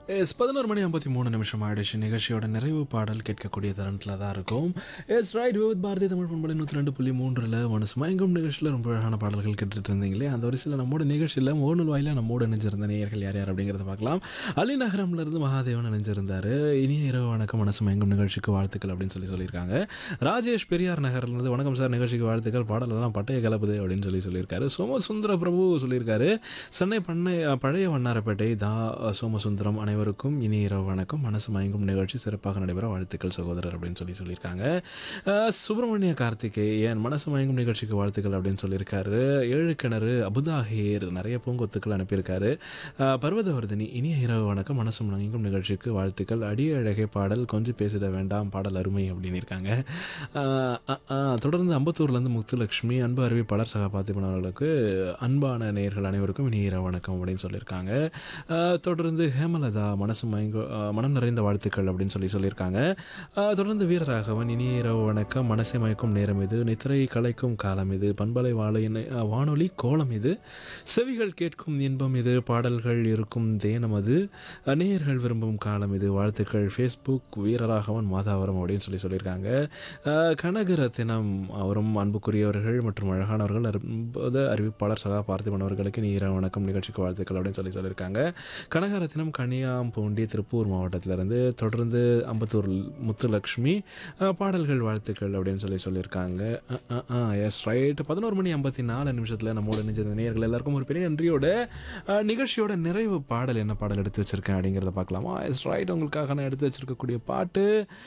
S பதினோரு மணி ஐம்பத்தி மூணு நிமிஷம் ஆயிடுச்சு நிகழ்ச்சியோட நிறைவு பாடல் கேட்கக்கூடிய தருணத்தில் தான் இருக்கும் yes right with Bharathi Tamil பண்பலை நூற்றி ரெண்டு புள்ளி மூன்றில் மனசு மயங்கும் நிகழ்ச்சியில் ரொம்ப அழகான பாடல்கள் கேட்டுட்டு இருந்தீங்களே அந்த வரிசையில் நம்மோட நிகழ்ச்சியில் மோனல் வாயில நம்மோட இணைஞ்சிருந்த நேயர்கள் யார் யார் அப்படிங்கிறத பார்க்கலாம் அலி நகரம்ல இருந்து மகாதேவன் இணைஞ்சிருந்தாரு இனிய இரவு வணக்கம் மனசு மயங்கும் நிகழ்ச்சிக்கு வாழ்த்துக்கள் அப்படின்னு சொல்லி சொல்லியிருக்காங்க ராஜேஷ் பெரியார் நகர்லேருந்து வணக்கம் சார் நிகழ்ச்சிக்கு வாழ்த்துக்கள் பாடலெல்லாம் பட்டைய கலப்புது அப்படின்னு சொல்லி சொல்லியிருக்காரு சோமசுந்தர பிரபு சொல்லியிருக்காரு சென்னை பண்ணை பழைய வண்ணாரப்பேட்டை தா சோமசுந்தரம் அனைவருக்கும் இனி இரவு வணக்கம் மனசு மயங்கும் நிகழ்ச்சி சிறப்பாக நடைபெற வாழ்த்துக்கள் சகோதரர் அப்படின்னு சொல்லி சொல்லியிருக்காங்க அஹ், சுப்பிரமணிய கார்த்திகே என் மனசு மயங்கும் நிகழ்ச்சிக்கு வாழ்த்துக்கள் அப்படின்னு சொல்லியிருக்காரு ஏழு கிணறு அபுதாஹீர் நிறைய பூங்கொத்துக்கள் அனுப்பியிருக்காரு அஹ், பர்வதவர்தினி இனிய இரவு வணக்கம் மனசு மயங்கும் நிகழ்ச்சிக்கு வாழ்த்துக்கள் அடிய அழகே பாடல் கொஞ்சம் பேசிட வேண்டாம் பாடல் அருமை அப்படின்னு இருக்காங்க அஹ், அஹ், அஹ், தொடர்ந்து அம்பத்தூர்லேருந்து முத்துலட்சுமி அன்பு அறிவிப்பாளர் சகா பார்த்திபன் அவர்களுக்கு அன்பான நேயர்கள் அனைவருக்கும் இனிய இரவு வணக்கம் அப்படின்னு சொல்லியிருக்காங்க அஹ், தொடர்ந்து ஹேமலதா மனசு மயங்க அஹ், மனம் நிறைந்த வாழ்த்துக்கள் அப்படின்னு சொல்லி சொல்லியிருக்காங்க அஹ், தொடர்ந்து வீரராகவன் இனிய இரவு வணக்கம் மனசை மயக்கும் நேரம் இது நித்திரை கலைக்கும் காலம் இது பண்பலை வாழை அஹ், வானொலி கோலம் இது செவிகள் கேட்கும் இன்பம் இது பாடல்கள் இருக்கும் தேனம் அது அஹ், நேயர்கள் விரும்பும் காலம் இது வாழ்த்துக்கள் ஃபேஸ்புக் வீரராகவன் மாதாவரம் அப்படின்னு சொல்லி சொல்லியிருக்காங்க அஹ், கனகரத்தினம் அவரும் அன்புக்குரியவர்கள் மற்றும் அழகானவர்கள் அற்புத அறிவிப்பாளர் சகா பார்த்திபன் அவர்களுக்கு நீ இரவு வணக்கம் நிகழ்ச்சிக்கு வாழ்த்துக்கள் அப்படின்னு சொல்லி சொல்லியிருக்காங்க கனகரத்தினம் கனியாம்பூண்டி திருப்பூர் மாவட்டத்திலிருந்து தொடர்ந்து அம்பத்தூர் முத்துலக்ஷ்மி அஹ், பாடல்கள் வாழ்த்துக்கள் அப்படின்னு சொல்லி சொல்லியிருக்காங்க எஸ் ரைட் பதினோரு மணி ஐம்பத்தி நாலு நிமிஷத்தில் நம்மோட நினைஞ்ச நேயர்கள் எல்லாருக்கும் ஒரு பெரிய நன்றியோட அஹ், நிகழ்ச்சியோட நிறைவு பாடல் என்ன பாடல் எடுத்து வச்சிருக்கேன் அப்படிங்கிறத பார்க்கலாமா எஸ் ரைட் உங்களுக்காக நான் எடுத்து வச்சிருக்கக்கூடிய பாட்டு